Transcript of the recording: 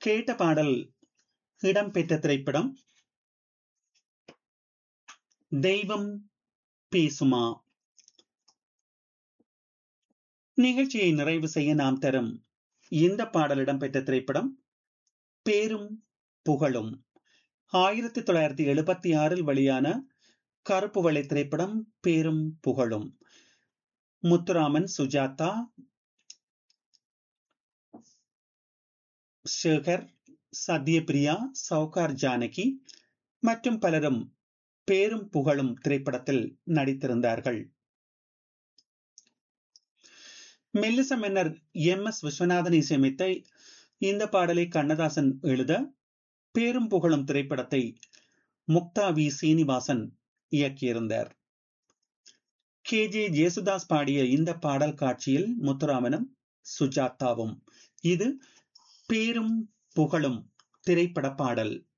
கேட்ட பாடல் இடம்பெற்ற திரைப்படம் தெய்வம் பேசுமா நிகழ்ச்சியை நிறைவு செய்ய நாம் தரும் இந்த பாடல் இடம்பெற்ற திரைப்படம் பேரும் புகழும் ஆயிரத்தி தொள்ளாயிரத்தி எழுபத்தி ஆறில் வெளியான கருப்பு வெள்ளை திரைப்படம் பேரும் புகழும் முத்துராமன் சுஜாதா சேகர் சத்யபிரியா சவுகார் ஜானகி மற்றும் பலரும் பேரும் புகழும் திரைப்படத்தில் நடித்திருந்தார்கள் மெல்லிச மன்னர் எம் எஸ் விஸ்வநாதன் இசையமைத்த இந்த பாடலை கண்ணதாசன் எழுத பேரும் புகழும் திரைப்படத்தை முக்தா வி சீனிவாசன் இயக்கியிருந்தார் கே ஜே ஜேசுதாஸ் பாடிய இந்த பாடல் காட்சியில் முத்துராமனும் சுஜாதாவும் இது பேரும் புகழும் திரைப்பட பாடல்